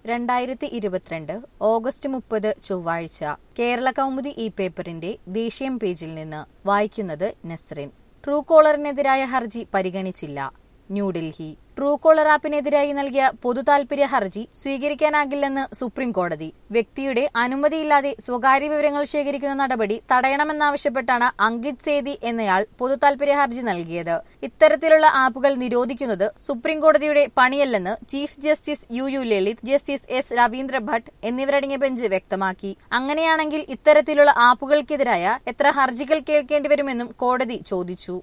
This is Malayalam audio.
രണ്ടായിരത്തി ഇരുപത്തിരണ്ട് ഓഗസ്റ്റ് മുപ്പത് ചൊവ്വാഴ്ച കേരള കൗമുദി ഈ പേപ്പറിന്റെ ദേശീയം പേജിൽ നിന്ന് വായിക്കുന്നത് നസ്റിൻ ട്രൂ കോളറിനെതിരായ ഹർജി പരിഗണിച്ചില്ല ന്യൂഡൽഹി ട്രൂ കോളർ ആപ്പിനെതിരായി നൽകിയ പൊതു താൽപര്യ ഹർജി സ്വീകരിക്കാനാകില്ലെന്ന് സുപ്രീം കോടതി വ്യക്തിയുടെ അനുമതിയില്ലാതെ സ്വകാര്യ വിവരങ്ങൾ ശേഖരിക്കുന്ന നടപടി തടയണമെന്നാവശ്യപ്പെട്ടാണ് അങ്കിത് സേതി എന്നയാൾ പൊതു താൽപര്യ ഹർജി നൽകിയത് ഇത്തരത്തിലുള്ള ആപ്പുകൾ നിരോധിക്കുന്നത് സുപ്രീം കോടതിയുടെ പണിയല്ലെന്ന് chief justice U U Lalit justice S Ravindra Bhat എന്നിവരടങ്ങിയ ബെഞ്ച് വ്യക്തമാക്കി അങ്ങനെയാണെങ്കിൽ ഇത്തരത്തിലുള്ള ആപ്പുകൾക്കെതിരായ എത്ര ഹർജികൾ കേൾക്കേണ്ടിവരുമെന്നും കോടതി ചോദിച്ചു